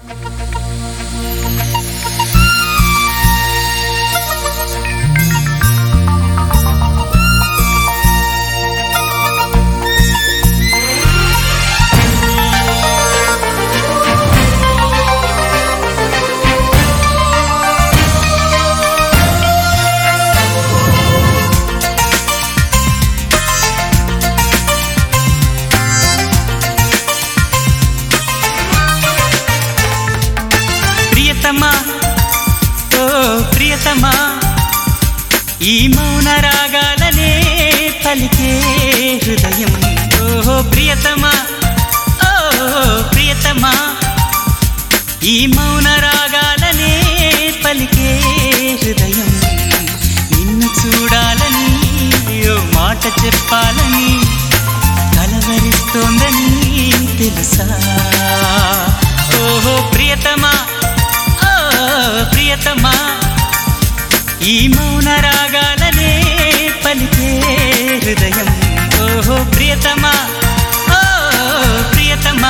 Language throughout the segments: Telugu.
ప్రియతమా ఓ ప్రియతమా ఈ మౌన రాగాలనే పలికే హృదయం ఓ ప్రియతమా ఓ ప్రియతమా ఈ మౌన రాగాలనే పలికే హృదయం నిన్ను చూడాలని ఓ మాట చెప్పాలని కలవరిస్తోందని తెలుసా ఓహో ప్రియతమా ఓ ప్రియతమా ఈ మౌన రాగాలనే పలికే హృదయం ఓహో ప్రియతమా ఓ ప్రియతమా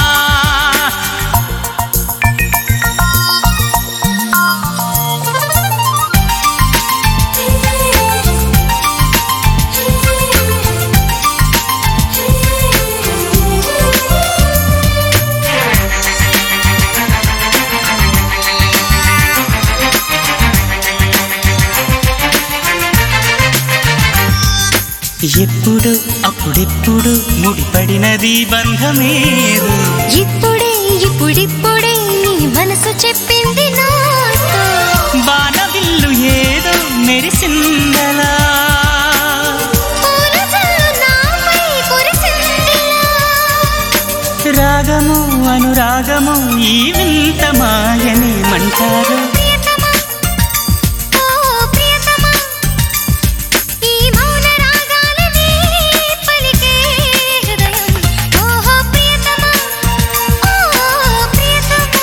ఎప్పుడు అప్పుడెప్పుడు ముడిపడినది బంధమేదో ఇప్పుడే ఇప్పుడిప్పుడే నీ మనసు చెప్పింది నాతో బాణవిల్లు ఏదో మెరిసిందలా పూల జల్లు నాపై కురిసిందిలా. రాగము అనురాగము ఈ వింత మాయనేమంటారు ప్రియతమా, ఓ ప్రియతమా, ఈ మౌన రాగాలనే పలికే హృదయం. ఓహో ప్రియతమా, ఓ ప్రియతమా.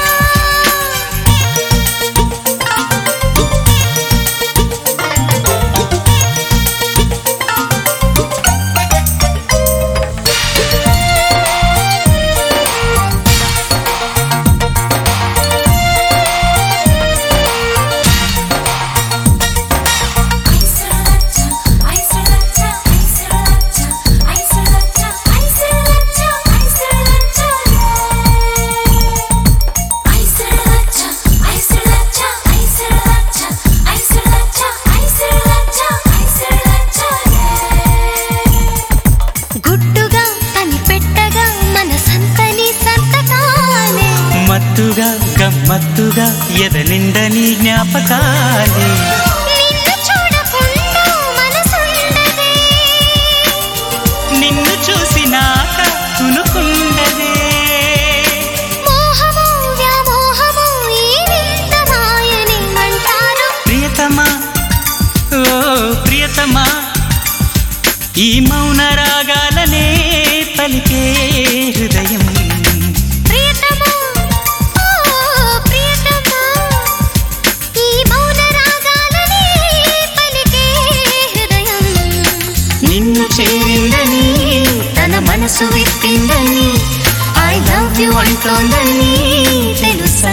గుట్టుగా కనిపెట్టగా మన సంతని సంతకాలే మత్తుగా గమ్మత్తుగా ఎద నిండని జ్ఞాపకాలే నిన్ను చూడకుండా మనసుండదే నిన్ను చూసినాక తునుకుండదే మోహము వ్యామోహము ఈ వింత మాయనేమంటారు ప్రియతమా ఓ ప్రియతమా ఈ మౌన రాగాలనే పలికే హృదయం ప్రియతమా ఓ ప్రియతమా ఈ మౌన రాగాలనే పలికే హృదయం నిన్ను చేరిందని తన మనసు విప్పిందని ఐ లవ్ యు అంటోందని తెలుసా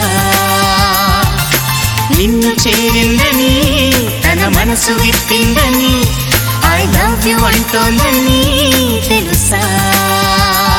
నిన్ను చేరిందని తన మనసు విప్పిందని ఐ లవ్ యు అంటోందని తెలుసా